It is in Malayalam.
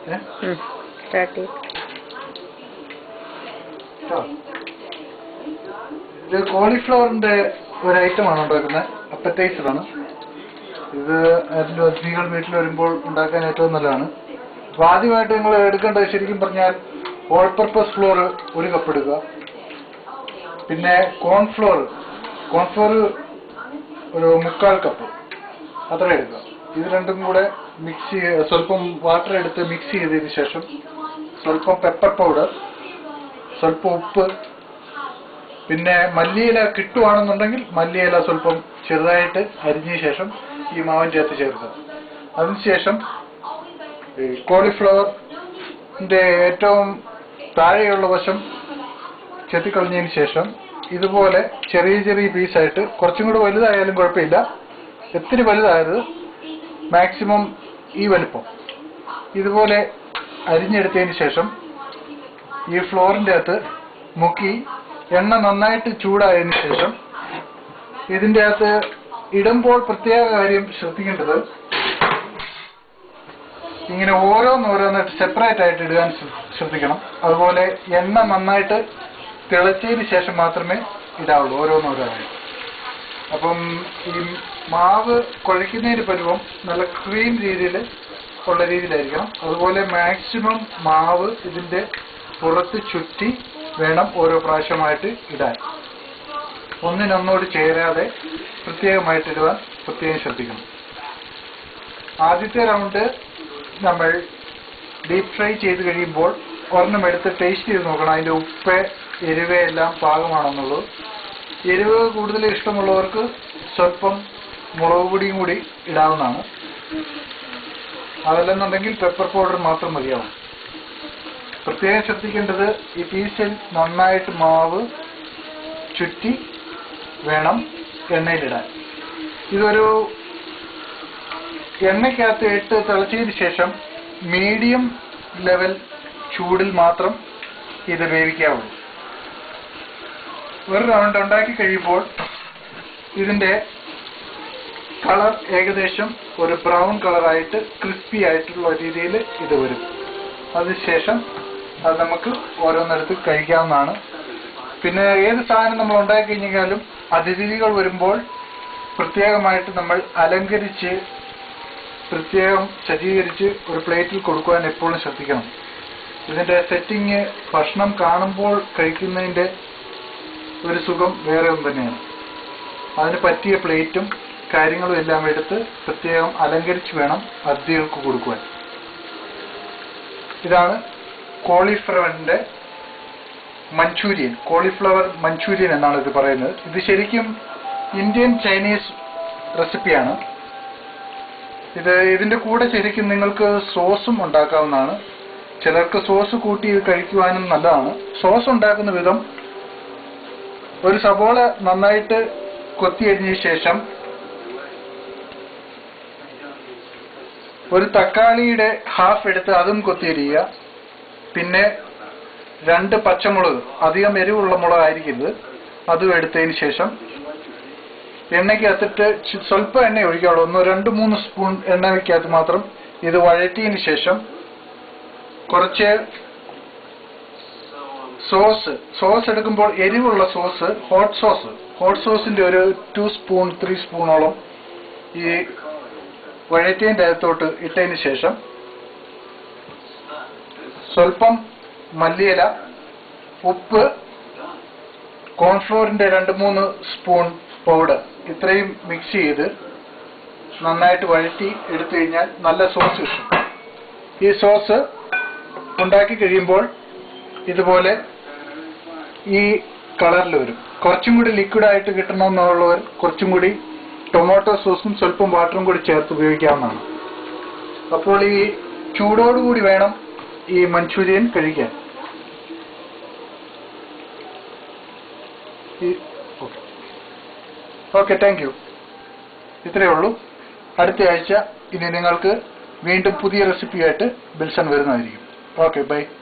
ഏ സ്റ്റാർട്ട് ചെയ്തു ആ. ഇത് കോളിഫ്ലവറിന്റെ ഒരു ഐറ്റമാണ് ഉണ്ടാക്കുന്നത് അപ്പറ്റൈസർ ആണ് ഇത് അതിന്റെ അതിഥികൾ വീട്ടിൽ വരുമ്പോൾ ഉണ്ടാക്കാൻ ഏറ്റവും നല്ലതാണ് അപ്പൊ ആദ്യമായിട്ട് നിങ്ങൾ എടുക്കേണ്ടത് ശരിക്കും പറഞ്ഞാൽ ഓൾ പർപ്പസ് ഫ്ലോർ ഒരു കപ്പ് എടുക്കുക പിന്നെ കോൺഫ്ലോർ കോൺഫ്ലോർ ഒരു മുക്കാൽ കപ്പ് അത്ര എടുക്കുക ഇത് രണ്ടും കൂടെ മിക്സ് ചെയ്ത് സ്വല്പം വാട്ടർ എടുത്ത് മിക്സ് ചെയ്തതിന് ശേഷം സ്വല്പം പെപ്പർ പൗഡർ സ്വല്പം ഉപ്പ് പിന്നെ മല്ലിയില കിട്ടുവാണെന്നുണ്ടെങ്കിൽ മല്ലിയില സ്വല്പം ചെറുതായിട്ട് അരിഞ്ഞ ശേഷം ഈ മാവിൻ്റെ അകത്ത് ചേർക്കുക അതിനുശേഷം ഈ കോളിഫ്ലവറിന്റെ ഏറ്റവും താഴെയുള്ള വശം ചെത്തിക്കളഞ്ഞതിന് ശേഷം ഇതുപോലെ ചെറിയ ചെറിയ പീസായിട്ട് കുറച്ചും കൂടെ വലുതായാലും കുഴപ്പമില്ല ഒത്തിരി വലുതായത് മാക്സിമം ഈ വലുപ്പം ഇതുപോലെ അരിഞ്ഞെടുത്തതിന് ശേഷം ഈ ഫ്ലോറിന്റെ അകത്ത് മുക്കി എണ്ണ നന്നായിട്ട് ചൂടായതിനു ശേഷം ഇതിന്റെ അകത്ത് ഇടുമ്പോൾ പ്രത്യേക കാര്യം ശ്രദ്ധിക്കേണ്ടത് ഇങ്ങനെ ഓരോന്നോരോന്നായിട്ട് സെപ്പറേറ്റ് ആയിട്ട് ഇടാൻ ശ്ര- ശ്രദ്ധിക്കണം അതുപോലെ എണ്ണ നന്നായിട്ട് തിളച്ചതിന് ശേഷം മാത്രമേ ഇടാവുള്ളൂ ഓരോന്നോരോന്നായിട്ട് അപ്പം ഈ മാവ് കുഴയ്ക്കുന്നതിന് പരുവം നല്ല ക്രീം രീതിയിൽ ഉള്ള രീതിയിലായിരിക്കണം അതുപോലെ മാക്സിമം മാവ് ഇതിന്റെ പുറത്ത് ചുറ്റി വേണം ഓരോ പ്രാവശ്യമായിട്ട് ഇടാൻ ഒന്നിനൊന്നോട് ചേരാതെ പ്രത്യേകമായിട്ട് ഇടുവാൻ പ്രത്യേകം ശ്രദ്ധിക്കണം ആദ്യത്തെ റൗണ്ട് നമ്മൾ ഡീപ് ഫ്രൈ ചെയ്ത് കഴിയുമ്പോൾ ഒരെണ്ണം എടുത്ത് ടേസ്റ്റ് ചെയ്ത് നോക്കണം അതിന്റെ ഉപ്പ് എരിവ് എല്ലാം പാകമാണെന്നുള്ളത് എരിവ് കൂടുതൽ ഇഷ്ടമുള്ളവർക്ക് സ്വല്പം മുളക് പൊടിയും കൂടി ഇടാവുന്നതാണ് അതല്ലെന്നുണ്ടെങ്കിൽ പെപ്പർ പൗഡർ മാത്രം മതിയാവും പ്രത്യേകം ശ്രദ്ധിക്കേണ്ടത് ഈ പീസിൽ നന്നായിട്ട് മാവ് ചുറ്റി വേണം എണ്ണയിലിടാൻ ഇതൊരു എണ്ണയ്ക്കകത്ത് ഇട്ട് തിളച്ചതിന് ശേഷം മീഡിയം ലെവൽ ചൂടിൽ മാത്രം ഇത് വേവിക്കാവുള്ളൂ ഒരു റൗണ്ട് ഉണ്ടാക്കി കഴിയുമ്പോൾ ഇതിന്റെ കളർ ഏകദേശം ഒരു ബ്രൗൺ കളറായിട്ട് ക്രിസ്പി ആയിട്ടുള്ള രീതിയിൽ ഇത് വരും അതിനുശേഷം അത് നമുക്ക് ഓരോന്നെടുത്ത് കഴിക്കാവുന്നതാണ് പിന്നെ ഏത് സാധനം നമ്മൾ ഉണ്ടാക്കി കഴിഞ്ഞാലും അതിഥികൾ വരുമ്പോൾ പ്രത്യേകമായിട്ട് നമ്മൾ അലങ്കരിച്ച് പ്രത്യേകം സജ്ജീകരിച്ച് ഒരു പ്ലേറ്റിൽ കൊടുക്കുവാൻ എപ്പോഴും ശ്രദ്ധിക്കണം ഇതിന്റെ സെറ്റിങ് ഭക്ഷണം കാണുമ്പോൾ കഴിക്കുന്നതിന്റെ ഒരു സുഖം വേറെ ഒന്നും തന്നെയാണ് അതിന് പറ്റിയ പ്ലേറ്റും കാര്യങ്ങളും എല്ലാം എടുത്ത് പ്രത്യേകം അലങ്കരിച്ച് വേണം അതിഥികൾക്ക് കൊടുക്കുവാൻ ഇതാണ് കോളിഫ്ലവറിന്റെ മഞ്ചൂരിയൻ കോളിഫ്ലവർ മഞ്ചൂരിയൻ എന്നാണ് ഇത് പറയുന്നത് ഇത് ശരിക്കും ഇന്ത്യൻ ചൈനീസ് റെസിപ്പിയാണ് ഇത് ഇതിന്റെ കൂടെ ശരിക്കും നിങ്ങൾക്ക് സോസും ഉണ്ടാക്കാവുന്നതാണ് ചിലർക്ക് സോസ് കൂട്ടി ഇത് കഴിക്കുവാനും നല്ലതാണ് സോസ് ഉണ്ടാക്കുന്ന വിധം ഒരു സബോള നന്നായിട്ട് കൊത്തിയരിഞ്ഞ ശേഷം ഒരു തക്കാളിയുടെ ഹാഫ് എടുത്ത് അതും കൊത്തിയരിയുക പിന്നെ രണ്ട് പച്ചമുളക് അധികം എരിവുള്ള മുളകായിരിക്കരുത് അതും എടുത്തതിന് ശേഷം എണ്ണയ്ക്കകത്തിട്ട് ചി- സ്വല്പം എണ്ണ ഒഴിക്കാവുള്ളൂ ഒന്ന് രണ്ട് മൂന്ന് സ്പൂൺ എണ്ണയ്ക്കകത്ത് മാത്രം ഇത് വഴറ്റിയതിന് ശേഷം കുറച്ച് സോസ് സോസ് എടുക്കുമ്പോൾ എരിവുള്ള സോസ് ഹോട്ട് സോസ് ഹോട്ട് സോസിന്റെ ഒരു ടു സ്പൂൺ ത്രീ സ്പൂണോളം ഈ വഴറ്റിയതിൻ്റെ അകത്തോട്ട് ഇട്ടതിന് ശേഷം സ്വല്പം മല്ലിയില ഉപ്പ് കോൺഫ്ലോറിന്റെ രണ്ട് മൂന്ന് സ്പൂൺ പൗഡർ ഇത്രയും മിക്സ് ചെയ്ത് നന്നായിട്ട് വഴറ്റി എടുത്തു കഴിഞ്ഞാൽ നല്ല സോസ് കിട്ടും ഈ സോസ് ഉണ്ടാക്കി കഴിയുമ്പോൾ ഇതുപോലെ ഈ കളറിൽ വരും കുറച്ചും കൂടി ലിക്വിഡായിട്ട് കിട്ടണമെന്നുള്ളവർ കുറച്ചും കൂടി ടൊമാറ്റോ സോസും സ്വല്പം വാട്ടറും കൂടി ചേർത്ത് ഉപയോഗിക്കാവുന്നതാണ് അപ്പോൾ ഈ ചൂടോടുകൂടി വേണം ഈ മഞ്ചൂരിയൻ കഴിക്കാൻ ഓക്കെ ഓക്കെ താങ്ക് യു ഇത്രയേ ഉള്ളൂ അടുത്ത ആഴ്ച ഇനി നിങ്ങൾക്ക് വീണ്ടും പുതിയ റെസിപ്പിയായിട്ട് ബിൽസൺ വരുന്നതായിരിക്കും ഓക്കെ ബൈ